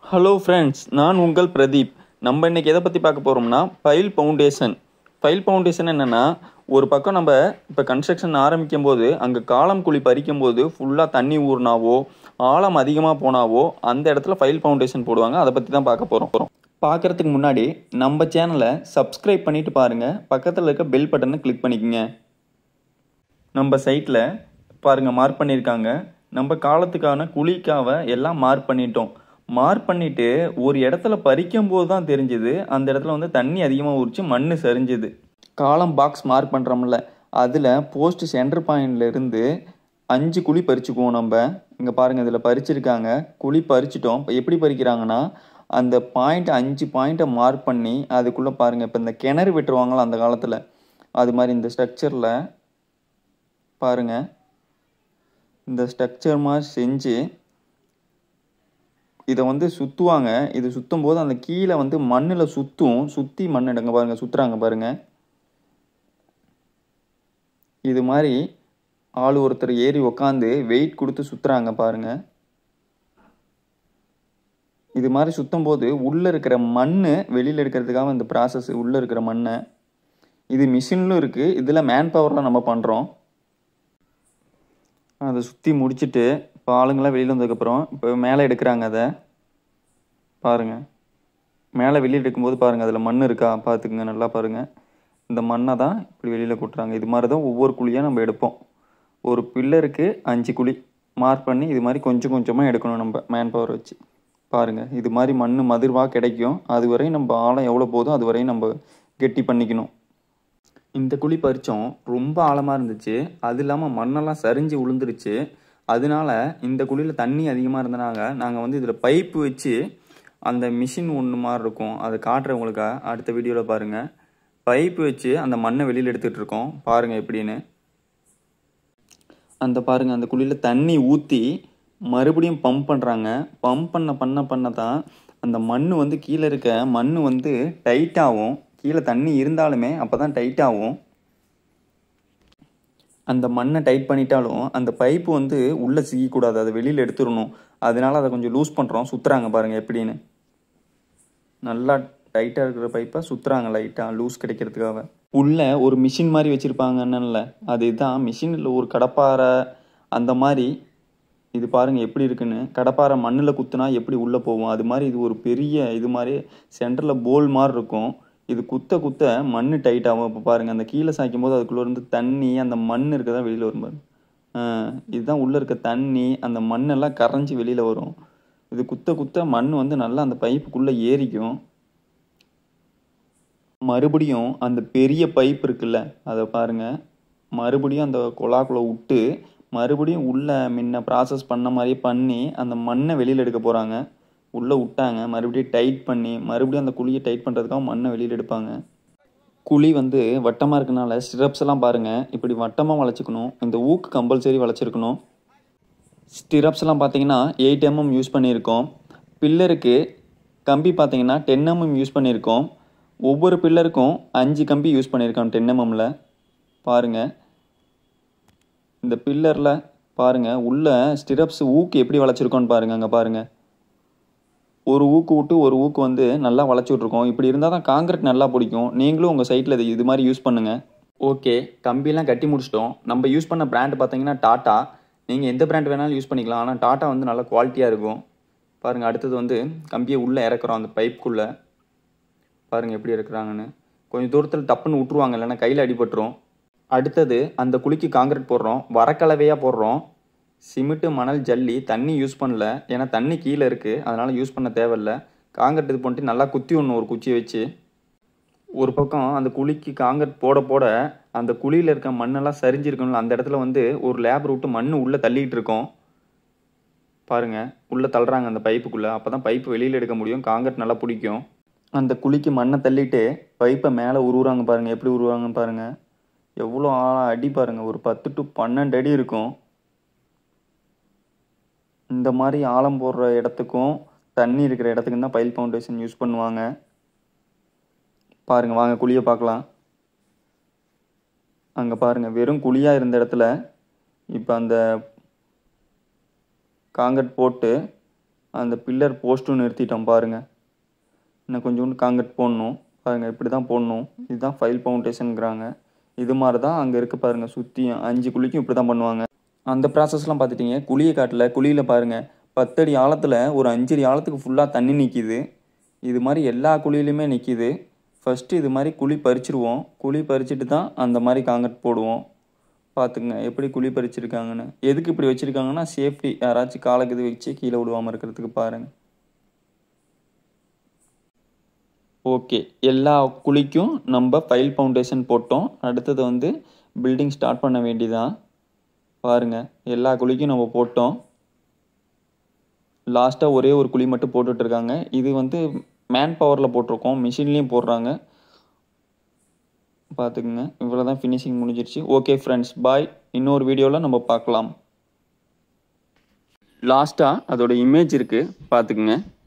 hello friends நான் உங்கள் பிரதீப் நம்ம இன்னைக்கு எதை பற்றி பார்க்க போகிறோம்னா ஃபைல் ஃபவுண்டேஷன் ஃபைல் ஃபவுண்டேஷன் என்னென்னா ஒரு பக்கம் நம்ம இப்போ கன்ஸ்ட்ரக்ஷன் ஆரம்பிக்கும் போது அங்கே காலம் குழி பறிக்கும் போது ஃபுல்லாக தண்ணி ஊறினாவோ ஆழம் அதிகமாக போனாவோ அந்த இடத்துல ஃபைல் ஃபவுண்டேஷன் போடுவாங்க அதை பற்றி தான் பார்க்க போகிறோம் போகிறோம் பார்க்குறதுக்கு முன்னாடி நம்ம சேனலை சப்ஸ்கிரைப் பண்ணிட்டு பாருங்கள் பக்கத்தில் இருக்க பெல் பட்டனை கிளிக் பண்ணிக்கோங்க நம்ம சைட்டில் பாருங்கள் மார்க் பண்ணியிருக்காங்க நம்ம காலத்துக்கான குழிக்காவை எல்லாம் மார்க் பண்ணிட்டோம் மார்க் பண்ணிட்டு ஒரு இடத்துல பறிக்கும் போது தான் தெரிஞ்சுது அந்த இடத்துல வந்து தண்ணி அதிகமாக ஊறிச்சு மண் சரிஞ்சுது காலம் பாக்ஸ் மார்க் பண்ணுறோம்ல அதில் போஸ்ட் சென்டர் பாயிண்ட்லேருந்து அஞ்சு குழி பறிச்சுக்குவோம் நம்ம இங்கே பாருங்கள் இதில் பறிச்சிருக்காங்க குழி பறிச்சிட்டோம் இப்போ எப்படி பறிக்கிறாங்கன்னா அந்த பாயிண்ட் அஞ்சு பாயிண்ட்டை மார்க் பண்ணி அதுக்குள்ளே பாருங்கள் இப்போ இந்த கிணறு வெட்டுருவாங்களா அந்த காலத்தில் அது மாதிரி இந்த ஸ்ட்ரக்சரில் பாருங்க இந்த ஸ்ட்ரக்சர் மாதிரி செஞ்சு இதை வந்து சுற்றுவாங்க இது சுற்றும் போது அந்த கீழே வந்து மண்ணில் சுற்றும் சுற்றி மண் எடுங்க பாருங்க சுற்றுறாங்க பாருங்க இது மாதிரி ஆள் ஒருத்தர் ஏறி உக்காந்து வெயிட் கொடுத்து சுற்றுறாங்க பாருங்க இது மாதிரி சுற்றும் போது உள்ளே இருக்கிற மண் வெளியில் எடுக்கிறதுக்காக இந்த ப்ராசஸ் உள்ளே இருக்கிற மண்ணை இது மிஷின்லும் இருக்குது இதில் மேன் பவரில் நம்ம பண்ணுறோம் அதை சுற்றி முடிச்சுட்டு இப்போ ஆளுங்களாம் வெளியில் வந்ததுக்கப்புறம் இப்போ மேலே எடுக்கிறாங்க அதை பாருங்கள் மேலே வெளியில் எடுக்கும்போது பாருங்கள் அதில் மண் இருக்கா பார்த்துக்குங்க நல்லா பாருங்கள் இந்த மண்ணை தான் இப்படி வெளியில் கொட்டுறாங்க இது மாதிரி தான் ஒவ்வொரு குழியாக நம்ம எடுப்போம் ஒரு பில்லருக்கு அஞ்சு குழி மார்க் பண்ணி இது மாதிரி கொஞ்சம் கொஞ்சமாக எடுக்கணும் நம்ம மேன் பவர் வச்சு பாருங்கள் இது மாதிரி மண் மதிர்வாக கிடைக்கும் அது வரையும் நம்ம ஆழம் எவ்வளோ போதும் அது வரையும் நம்ம கெட்டி பண்ணிக்கணும் இந்த குழி பறித்தோம் ரொம்ப ஆழமாக இருந்துச்சு அது இல்லாமல் மண்ணெல்லாம் சரிஞ்சு விழுந்துருச்சு அதனால இந்த குழியில் தண்ணி அதிகமாக இருந்தனாங்க நாங்கள் வந்து இதில் பைப்பு வச்சு அந்த மிஷின் ஒன்று மாதிரி இருக்கும் அதை காட்டுறவங்களுக்கா அடுத்த வீடியோவில் பாருங்கள் பைப்பு வச்சு அந்த மண்ணை வெளியில் எடுத்துகிட்டு இருக்கோம் பாருங்கள் எப்படின்னு அந்த பாருங்கள் அந்த குழியில் தண்ணி ஊற்றி மறுபடியும் பம்ப் பண்ணுறாங்க பம்ப் பண்ண பண்ண பண்ண தான் அந்த மண் வந்து கீழே இருக்க மண் வந்து டைட்டாகும் கீழே தண்ணி இருந்தாலுமே அப்போ தான் டைட் ஆகும் அந்த மண்ணை டைட் பண்ணிட்டாலும் அந்த பைப்பு வந்து உள்ளே சிக்கக்கூடாது அதை வெளியில் எடுத்துடணும் அதனால அதை கொஞ்சம் லூஸ் பண்ணுறோம் சுற்றுறாங்க பாருங்கள் எப்படின்னு நல்லா டைட்டாக இருக்கிற பைப்பை சுற்றுறாங்க லைட்டாக லூஸ் கிடைக்கிறதுக்காக உள்ள ஒரு மிஷின் மாதிரி வச்சுருப்பாங்கன்னு அது இதுதான் மிஷினில் ஒரு கடப்பாறை அந்த மாதிரி இது பாருங்கள் எப்படி இருக்குன்னு கடப்பாறை மண்ணில் குத்துனா எப்படி உள்ளே போகும் அது மாதிரி இது ஒரு பெரிய இது மாதிரி சென்டரில் போல் மாதிரி இருக்கும் இது குத்த குத்த மண் டைட் ஆகும் இப்போ பாருங்கள் அந்த கீழே சாய்க்கும் போது அதுக்குள்ளே இருந்து தண்ணி அந்த மண் இருக்கதான் வெளியில் வரும் பாருங்க இதுதான் உள்ளே இருக்க தண்ணி அந்த மண்ணெல்லாம் கரைஞ்சி வெளியில் வரும் இது குத்த குத்த மண் வந்து நல்லா அந்த பைப்புக்குள்ளே ஏறிக்கும் மறுபடியும் அந்த பெரிய பைப் இருக்குல்ல அதை பாருங்கள் மறுபடியும் அந்த குழாக்குள்ளே விட்டு மறுபடியும் உள்ளே முன்ன ப்ராசஸ் பண்ண மாதிரியே பண்ணி அந்த மண்ணை வெளியில் எடுக்க போகிறாங்க உள்ளே விட்டாங்க மறுபடியும் டைட் பண்ணி மறுபடியும் அந்த குழியை டைட் பண்ணுறதுக்காக மண்ணை வெளியில் எடுப்பாங்க குழி வந்து வட்டமாக இருக்கனால ஸ்டிரப்ஸ் எல்லாம் பாருங்கள் இப்படி வட்டமாக வளைச்சிக்கணும் இந்த ஊக்கு கம்பல்சரி வளைச்சிருக்கணும் ஸ்டிரப்ஸ் எல்லாம் பார்த்தீங்கன்னா எயிட் எம்எம் யூஸ் பண்ணியிருக்கோம் பில்லருக்கு கம்பி பார்த்தீங்கன்னா டென் எம்எம் யூஸ் பண்ணியிருக்கோம் ஒவ்வொரு பில்லருக்கும் அஞ்சு கம்பி யூஸ் பண்ணியிருக்கோம் டென் எம்எம்மில் பாருங்கள் இந்த பில்லரில் பாருங்கள் உள்ள ஸ்டிரப்ஸ் ஊக்கு எப்படி வளைச்சிருக்கோன்னு பாருங்கள் அங்கே பாருங்கள் ஒரு ஊக்கு விட்டு ஒரு ஊக்கு வந்து நல்லா வளைச்சி விட்ருக்கோம் இப்படி இருந்தால் தான் காங்கிரீட் நல்லா பிடிக்கும் நீங்களும் உங்கள் சைட்டில் இது இது மாதிரி யூஸ் பண்ணுங்கள் ஓகே கம்பியெல்லாம் கட்டி முடிச்சிட்டோம் நம்ம யூஸ் பண்ண பிராண்ட் பார்த்தீங்கன்னா டாட்டா நீங்கள் எந்த பிராண்ட் வேணாலும் யூஸ் பண்ணிக்கலாம் ஆனால் டாட்டா வந்து நல்லா குவாலிட்டியாக இருக்கும் பாருங்கள் அடுத்தது வந்து கம்பியை உள்ளே இறக்குறோம் அந்த பைப்புக்குள்ளே பாருங்கள் எப்படி இருக்கிறாங்கன்னு கொஞ்சம் தூரத்தில் டப்புன்னு விட்ருவாங்க இல்லைன்னா கையில் அடிபட்டுரும் அடுத்தது அந்த குழிக்கு காங்கிரீட் போடுறோம் வரக்கலவையாக போடுறோம் சிமெண்ட்டு மணல் ஜல்லி தண்ணி யூஸ் பண்ணல ஏன்னா தண்ணி கீழே இருக்குது அதனால் யூஸ் பண்ண தேவையில்ல காங்கிரீட் இது பண்ணிட்டு நல்லா குத்தி ஒன்று ஒரு குச்சியை வச்சு ஒரு பக்கம் அந்த குழிக்கு காங்கிரீட் போட போட அந்த குழியில் இருக்க மண்ணெல்லாம் சரிஞ்சிருக்கணும்ல அந்த இடத்துல வந்து ஒரு லேபர் விட்டு மண் உள்ளே தள்ளிக்கிட்டு இருக்கோம் பாருங்கள் உள்ளே தள்ளுறாங்க அந்த பைப்புக்குள்ளே அப்போ தான் பைப்பு வெளியில் எடுக்க முடியும் காங்கிரீட் நல்லா பிடிக்கும் அந்த குழிக்கு மண்ணை தள்ளிட்டு பைப்பை மேலே உருவுறாங்க பாருங்கள் எப்படி உருவாங்கன்னு பாருங்கள் எவ்வளோ ஆழம் அடி பாருங்கள் ஒரு பத்து டு பன்னெண்டு அடி இருக்கும் இந்த மாதிரி ஆழம் போடுற இடத்துக்கும் தண்ணி இருக்கிற இடத்துக்கும் தான் பைல் ஃபவுண்டேஷன் யூஸ் பண்ணுவாங்க பாருங்கள் வாங்க குழியை பார்க்கலாம் அங்கே பாருங்கள் வெறும் குழியாக இருந்த இடத்துல இப்போ அந்த காங்கிரட் போட்டு அந்த பில்லர் போஸ்ட்டும் நிறுத்திட்டோம் பாருங்கள் இன்னும் கொஞ்சோண்டு காங்கிரட் போடணும் பாருங்கள் இப்படி தான் போடணும் இதுதான் ஃபைல் ஃபவுண்டேஷனுங்கிறாங்க இது மாதிரி தான் அங்கே இருக்க பாருங்கள் சுற்றியும் அஞ்சு குழிக்கும் இப்படி தான் பண்ணுவாங்க அந்த ப்ராசஸ்லாம் பார்த்துட்டீங்க குழியை காட்டில் குழியில் பாருங்கள் பத்தடி ஆழத்தில் ஒரு அஞ்சடி ஆழத்துக்கு ஃபுல்லாக தண்ணி நிற்கிது இது மாதிரி எல்லா குழியிலுமே நிற்கிது ஃபஸ்ட்டு இது மாதிரி குழி பறிச்சிருவோம் குழி பறிச்சுட்டு தான் அந்த மாதிரி காங்கிரட் போடுவோம் பார்த்துக்குங்க எப்படி குழி பறிச்சிருக்காங்கன்னு எதுக்கு இப்படி வச்சுருக்காங்கன்னா சேஃப்டி யாராச்சும் காலுக்கு இது வச்சு கீழே விடுவாமல் இருக்கிறதுக்கு பாருங்கள் ஓகே எல்லா குழிக்கும் நம்ம ஃபைல் ஃபவுண்டேஷன் போட்டோம் அடுத்தது வந்து பில்டிங் ஸ்டார்ட் பண்ண வேண்டியதான் பாருங்கள் எல்லா குழிக்கும் நம்ம போட்டோம் லாஸ்ட்டாக ஒரே ஒரு குழி மட்டும் போட்டுட்ருக்காங்க இது வந்து மேன் பவரில் போட்டிருக்கோம் மிஷின்லேயும் போடுறாங்க பார்த்துக்குங்க இவ்வளோ தான் ஃபினிஷிங் முடிஞ்சிருச்சு ஓகே ஃப்ரெண்ட்ஸ் பாய் இன்னொரு வீடியோவில் நம்ம பார்க்கலாம் லாஸ்ட்டாக அதோட இமேஜ் இருக்குது பார்த்துக்குங்க